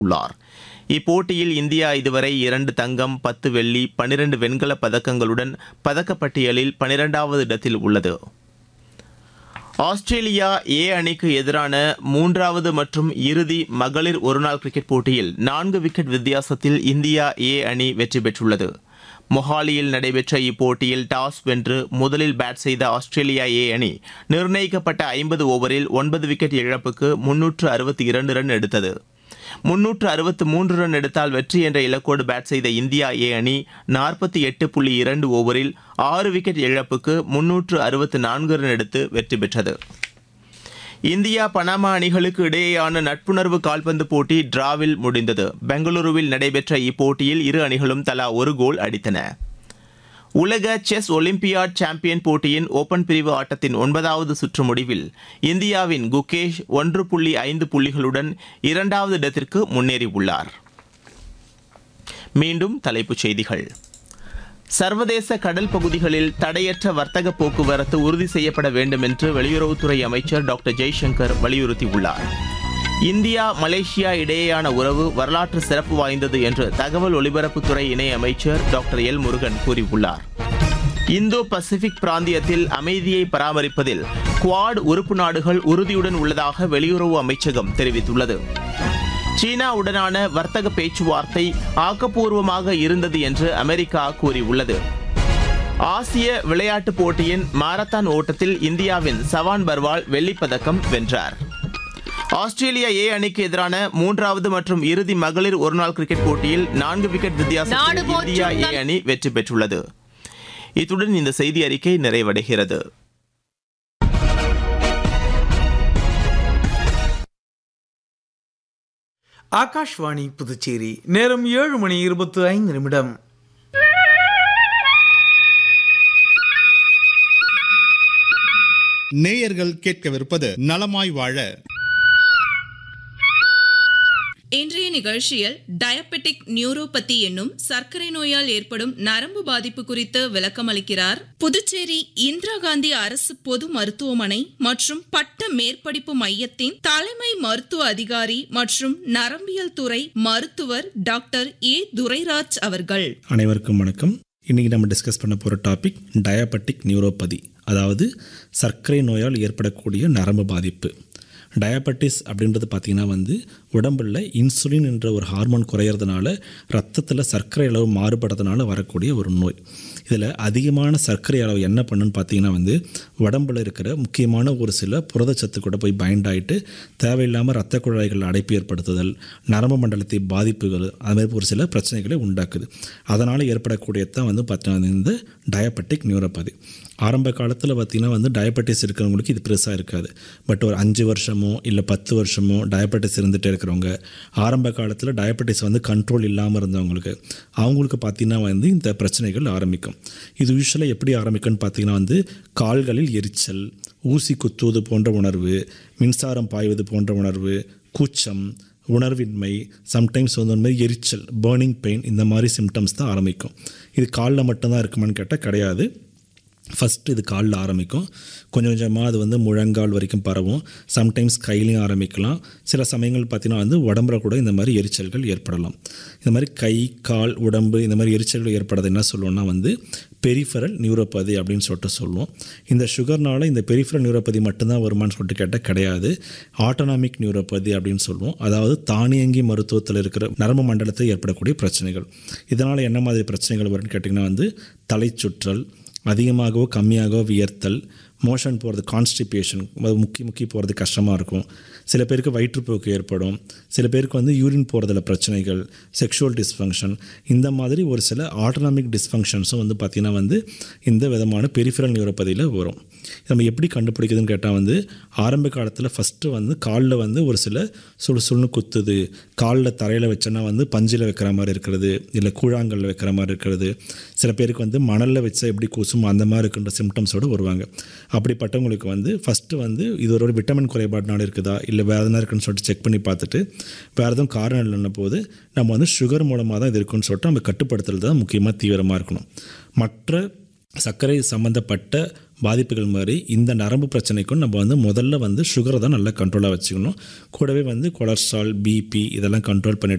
உள்ளார் இப்போட்டியில் இந்தியா இதுவரை இரண்டு தங்கம் பத்து வெள்ளி பனிரெண்டு வெண்கலப் பதக்கங்களுடன் பதக்கப்பட்டியலில் பனிரெண்டாவது இடத்தில் உள்ளது ஆஸ்திரேலியா ஏ அணிக்கு எதிரான மூன்றாவது மற்றும் இறுதி மகளிர் ஒருநாள் கிரிக்கெட் போட்டியில் நான்கு விக்கெட் வித்தியாசத்தில் இந்தியா ஏ அணி வெற்றி பெற்றுள்ளது மொஹாலியில் நடைபெற்ற இப்போட்டியில் டாஸ் வென்று முதலில் பேட் செய்த ஆஸ்திரேலியா ஏ அணி நிர்ணயிக்கப்பட்ட ஐம்பது ஓவரில் ஒன்பது விக்கெட் இழப்புக்கு முன்னூற்று அறுபத்தி இரண்டு ரன் எடுத்தது முன்னூற்று அறுபத்து மூன்று ரன் எடுத்தால் வெற்றி என்ற இலக்கோடு பேட் செய்த இந்தியா ஏ அணி நாற்பத்தி எட்டு புள்ளி இரண்டு ஓவரில் ஆறு விக்கெட் இழப்புக்கு முன்னூற்று அறுபத்து நான்கு ரன் எடுத்து வெற்றி பெற்றது இந்தியா பனாமா அணிகளுக்கு இடையேயான நட்புணர்வு கால்பந்து போட்டி டிராவில் முடிந்தது பெங்களூருவில் நடைபெற்ற இப்போட்டியில் இரு அணிகளும் தலா ஒரு கோல் அடித்தன உலக செஸ் ஒலிம்பியாட் சாம்பியன் போட்டியின் ஓபன் பிரிவு ஆட்டத்தின் ஒன்பதாவது சுற்று முடிவில் இந்தியாவின் குகேஷ் ஒன்று புள்ளி ஐந்து புள்ளிகளுடன் இரண்டாவது இடத்திற்கு முன்னேறியுள்ளார் மீண்டும் தலைப்புச் செய்திகள் சர்வதேச கடல் பகுதிகளில் தடையற்ற வர்த்தக போக்குவரத்து உறுதி செய்யப்பட வேண்டும் என்று வெளியுறவுத்துறை அமைச்சர் டாக்டர் ஜெய்சங்கர் வலியுறுத்தியுள்ளார் இந்தியா மலேசியா இடையேயான உறவு வரலாற்று சிறப்பு வாய்ந்தது என்று தகவல் ஒலிபரப்புத்துறை இணை அமைச்சர் டாக்டர் எல் முருகன் கூறியுள்ளார் இந்தோ பசிபிக் பிராந்தியத்தில் அமைதியை பராமரிப்பதில் குவாட் உறுப்பு நாடுகள் உறுதியுடன் உள்ளதாக வெளியுறவு அமைச்சகம் தெரிவித்துள்ளது சீனாவுடனான வர்த்தக பேச்சுவார்த்தை ஆக்கப்பூர்வமாக இருந்தது என்று அமெரிக்கா கூறியுள்ளது ஆசிய விளையாட்டுப் போட்டியின் மாரத்தான் ஓட்டத்தில் இந்தியாவின் சவான் பர்வால் வெள்ளிப்பதக்கம் வென்றார் ஆஸ்திரேலியா ஏ அணிக்கு எதிரான மூன்றாவது மற்றும் இறுதி மகளிர் ஒருநாள் கிரிக்கெட் போட்டியில் நான்கு விக்கெட் நாடு வித்தியாசத்தில் போற்றும் இந்தியா ஏ நல்- அணி வெற்றி பெற்றுள்ளது இத்துடன் இந்த செய்தி அறிக்கை நிறைவடைகிறது ஆகாஷ்வாணி புதுச்சேரி நேரம் ஏழு மணி இருபத்து ஐந்து நிமிடம் நேயர்கள் கேட்கவிருப்பது நலமாய் வாழ இன்றைய நிகழ்ச்சியில் டயபெட்டிக் நியூரோபதி என்னும் சர்க்கரை நோயால் ஏற்படும் நரம்பு பாதிப்பு குறித்து விளக்கமளிக்கிறார் புதுச்சேரி இந்திரா காந்தி அரசு பொது மருத்துவமனை மற்றும் பட்ட மேற்படிப்பு மையத்தின் தலைமை மருத்துவ அதிகாரி மற்றும் நரம்பியல் துறை மருத்துவர் டாக்டர் ஏ துரைராஜ் அவர்கள் அனைவருக்கும் வணக்கம் இன்றைக்கி நம்ம டிஸ்கஸ் பண்ண போகிற டாபிக் டயபெட்டிக் நியூரோபதி அதாவது சர்க்கரை நோயால் ஏற்படக்கூடிய நரம்பு பாதிப்பு டயபெட்டிஸ் அப்படின்றது பார்த்திங்கன்னா வந்து உடம்புல இன்சுலின் என்ற ஒரு ஹார்மோன் குறையிறதுனால ரத்தத்தில் சர்க்கரை அளவு மாறுபடுறதுனால வரக்கூடிய ஒரு நோய் இதில் அதிகமான சர்க்கரை அளவு என்ன பண்ணுன்னு பார்த்தீங்கன்னா வந்து உடம்புல இருக்கிற முக்கியமான ஒரு சில புரதச்சத்து கூட போய் பைண்ட் ஆகிட்டு தேவையில்லாமல் ரத்த குழாய்கள் அடைப்பு ஏற்படுத்துதல் நரம்பு மண்டலத்தை பாதிப்புகள் அது மாதிரி ஒரு சில பிரச்சனைகளை உண்டாக்குது அதனால் ஏற்படக்கூடியதான் வந்து பார்த்தீங்கன்னா இந்த டயபெட்டிக் நியூரோபதி ஆரம்ப காலத்தில் பார்த்திங்கன்னா வந்து டயபெட்டிஸ் இருக்கிறவங்களுக்கு இது பெருசாக இருக்காது பட் ஒரு அஞ்சு வருஷமோ இல்லை பத்து வருஷமோ டயபெட்டிஸ் இருந்துகிட்டே இருக்கிறவங்க ஆரம்ப காலத்தில் டயபெட்டிஸ் வந்து கண்ட்ரோல் இல்லாமல் இருந்தவங்களுக்கு அவங்களுக்கு பார்த்திங்கன்னா வந்து இந்த பிரச்சனைகள் ஆரம்பிக்கும் இது யூஸ்வலாக எப்படி ஆரம்பிக்கும்னு பார்த்திங்கன்னா வந்து கால்களில் எரிச்சல் ஊசி குத்துவது போன்ற உணர்வு மின்சாரம் பாய்வது போன்ற உணர்வு கூச்சம் உணர்வின்மை சம்டைம்ஸ் வந்து ஒரு மாதிரி எரிச்சல் பேர்னிங் பெயின் இந்த மாதிரி சிம்டம்ஸ் தான் ஆரம்பிக்கும் இது காலில் மட்டும்தான் இருக்குமான்னு கேட்டால் கிடையாது ஃபஸ்ட்டு இது காலில் ஆரம்பிக்கும் கொஞ்சம் கொஞ்சமாக அது வந்து முழங்கால் வரைக்கும் பரவும் சம்டைம்ஸ் கையிலையும் ஆரம்பிக்கலாம் சில சமயங்கள் பார்த்தீங்கன்னா வந்து உடம்புல கூட இந்த மாதிரி எரிச்சல்கள் ஏற்படலாம் இந்த மாதிரி கை கால் உடம்பு இந்த மாதிரி எரிச்சல்கள் ஏற்படுறது என்ன சொல்லுவோம்னா வந்து பெரிஃபரல் நியூரோபதி அப்படின்னு சொல்லிட்டு சொல்லுவோம் இந்த சுகர்னால இந்த பெரிஃபரல் நியூரோபதி மட்டும்தான் வருமானு சொல்லிட்டு கேட்டால் கிடையாது ஆட்டோனாமிக் நியூரோபதி அப்படின்னு சொல்லுவோம் அதாவது தானியங்கி மருத்துவத்தில் இருக்கிற நரம்பு மண்டலத்தில் ஏற்படக்கூடிய பிரச்சனைகள் இதனால் என்ன மாதிரி பிரச்சனைகள் வரும்னு கேட்டிங்கன்னா வந்து தலைச்சுற்றல் அதிகமாகவோ கம்மியாகவோ வியர்த்தல் மோஷன் போகிறது கான்ஸ்டிபேஷன் முக்கி முக்கி போகிறது கஷ்டமாக இருக்கும் சில பேருக்கு வயிற்றுப்போக்கு ஏற்படும் சில பேருக்கு வந்து யூரின் போகிறதுல பிரச்சனைகள் செக்ஷுவல் டிஸ்ஃபங்க்ஷன் இந்த மாதிரி ஒரு சில ஆட்டோனாமிக் டிஸ்ஃபங்க்ஷன்ஸும் வந்து பார்த்திங்கன்னா வந்து இந்த விதமான பெரிஃபரல் நியூரோபதியில் வரும் நம்ம எப்படி கண்டுபிடிக்குதுன்னு கேட்டால் வந்து ஆரம்ப காலத்தில் ஃபஸ்ட்டு வந்து காலில் வந்து ஒரு சில சுழு சுள்னு குத்துது காலில் தரையில் வச்சோன்னா வந்து பஞ்சில் வைக்கிற மாதிரி இருக்கிறது இல்லை கூழாங்கல்ல வைக்கிற மாதிரி இருக்கிறது சில பேருக்கு வந்து மணலில் வச்சா எப்படி கூசும் அந்த மாதிரி இருக்கின்ற சிம்டம்ஸோடு வருவாங்க அப்படிப்பட்டவங்களுக்கு வந்து ஃபஸ்ட்டு வந்து இது ஒரு விட்டமின் குறைபாடுனால இருக்குதா இல்லை வேறு எதனா இருக்குன்னு சொல்லிட்டு செக் பண்ணி பார்த்துட்டு வேறு எதுவும் காரணம் இல்லைன்ன போது நம்ம வந்து சுகர் மூலமாக தான் இது இருக்குன்னு சொல்லிட்டு நம்ம கட்டுப்படுத்துறது தான் முக்கியமாக தீவிரமாக இருக்கணும் மற்ற சர்க்கரை சம்மந்தப்பட்ட பாதிப்புகள் மாதிரி இந்த நரம்பு பிரச்சனைக்கும் நம்ம வந்து முதல்ல வந்து சுகரை தான் நல்லா கண்ட்ரோலாக வச்சுக்கணும் கூடவே வந்து கொலஸ்ட்ரால் பிபி இதெல்லாம் கண்ட்ரோல் பண்ணிட்டு